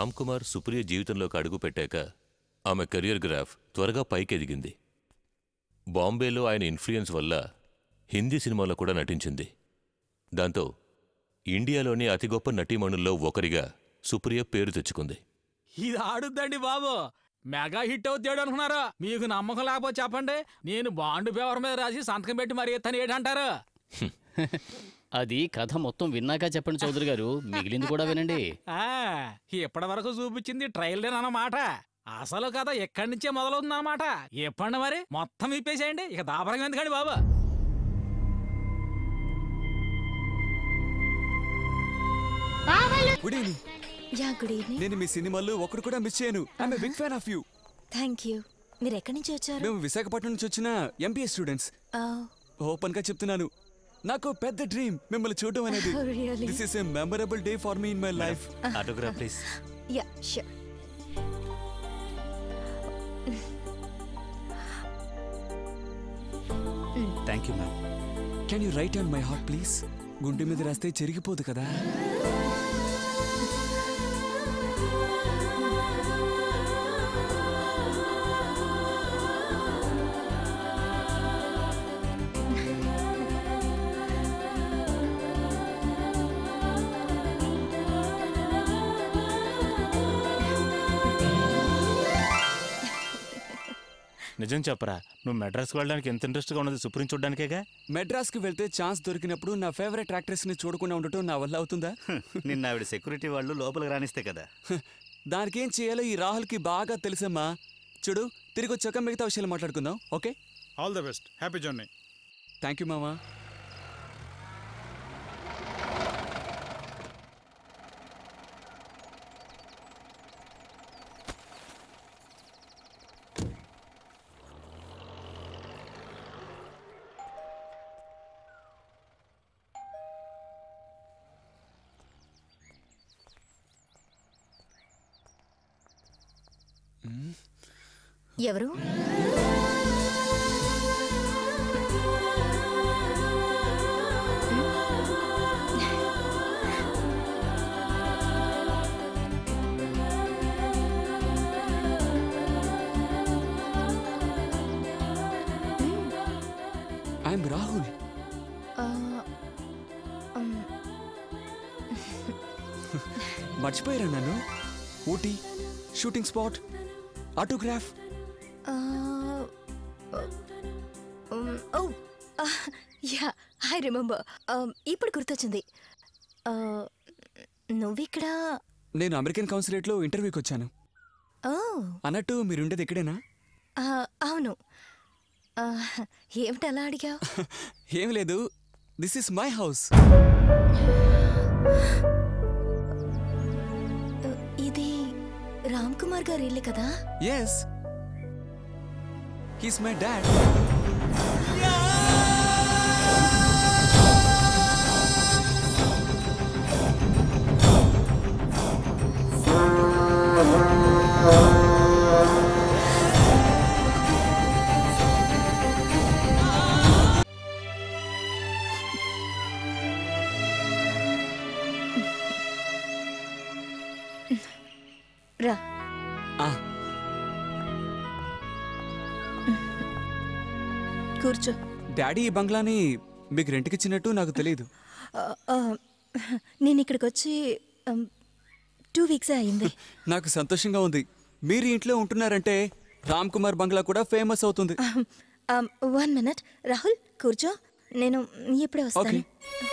రామ్ కుమార్ సుప్రియ జీవితంలోకి అడుగు పెట్టాక ఆమె కెరియర్ గ్రాఫ్ త్వరగా పైకెదిగింది బాంబేలో ఆయన ఇన్ఫ్లుయెన్స్ వల్ల హిందీ సినిమాలో కూడా నటించింది దాంతో ఇండియాలోని అతి గొప్ప నటీమణుల్లో ఒకరిగా సుప్రియ పేరు తెచ్చుకుంది ఇది ఆడుద్దండి బాబు మెగా హిట్ అవుతాడు అనుకున్నారా మీకు నమ్మకం లేకపోతే చెప్పండి నేను బాండ్ పేపర్ మీద రాసి సంతకం పెట్టి మరి ఎత్తని ఏంటంటారు అది కథ మొత్తం విన్నాక చెప్పండి చౌదరి గారు మిగిలింది కూడా వినండి ఆ, ఇప్పటి వరకు చూపించింది ట్రయల్ అన్నమాట అసలు కథ ఎక్కడి నుంచే మొదలవుతుంది అన్నమాట చెప్పండి మరి మొత్తం ఇప్పేసేయండి ఇక దాపరం ఎందుకండి బాబు good evening yeah good evening నేను మీ సినిమాల్లో ఒకటి కూడా మిస్ చేయను I'm big fan of you thank you మీరు ఎక్కడి నుంచి వచ్చారు మేము విశాఖపట్నం నుంచి వచ్చిన ఎంబీఏ స్టూడెంట్స్ Oh, ఓపెన్ గా చెప్తున్నాను నాకు పెద్ద డ్రీమ్ మిమ్మల్ని చూడడం అనేది Oh, really? This is a memorable day for me in my life autograph please yeah, sure. Thank you ma'am can you write on my heart please గుండె మీద రాస్తే చెరిగిపోదు కదా నిజం చెప్పరా నువ్వు మెడ్రాస్కి వెళ్ళడానికి ఎంత ఇంట్రెస్ట్గా ఉన్నది సుప్రీం చూడడానికేగా మెడ్రాస్ కి వెళ్తే ఛాన్స్ దొరికినప్పుడు నా ఫేవరెట్ యాక్ట్రెస్ ని చూడకుండా ఉండటం నా వల్ల అవుతుందా నిన్న ఆవిడ సెక్యూరిటీ వాళ్ళు లోపలికి రానిస్తే కదా దానికి ఏం చేయాలో ఈ రాహుల్ కి బాగా తెలుసమ్మా చూడు తిరిగి వచ్చాక మిగతా విషయాలు మాట్లాడుకుందాం okay all the best happy journey thank you మామా ఎవరు ఐఎమ్ రాహుల్ Uh, um, మర్చిపోయారా నన్ను Ooty shooting spot autograph uh, um, oh, uh, yeah, I remember. Um, ఇప్పుడు గుర్తొచ్చింది Uh, నువ్విక్కడ నేను అమెరికన్ కౌన్సిలేట్లో ఇంటర్వ్యూకి వచ్చాను Oh, అన్నట్టు మీరుండేది ఇక్కడేనా uh, అవును Uh, ఏమిటి అలా అడిగావు ఏం లేదు దిస్ ఇస్ మై హౌస్ ఇది రామ్ కుమార్ గారి ఇల్లు కదా ఎస్ హీస్ మై డాడ్ రా కూర్చో డాడీ ఈ బంగ్లాని మీకు రెంట్కి ఇచ్చినట్టు నాకు తెలియదు Uh, uh, నేను ఇక్కడికి వచ్చి టూ వీక్స్ అయింది నాకు సంతోషంగా ఉంది మీరు ఈ ఇంట్లో ఉంటున్నారంటే రామ్ కుమార్ బంగ్లా కూడా ఫేమస్ అవుతుంది వన్ మినిట్ రాహుల్ కూర్చో నేను ఇప్పుడే ఓకే వస్తాను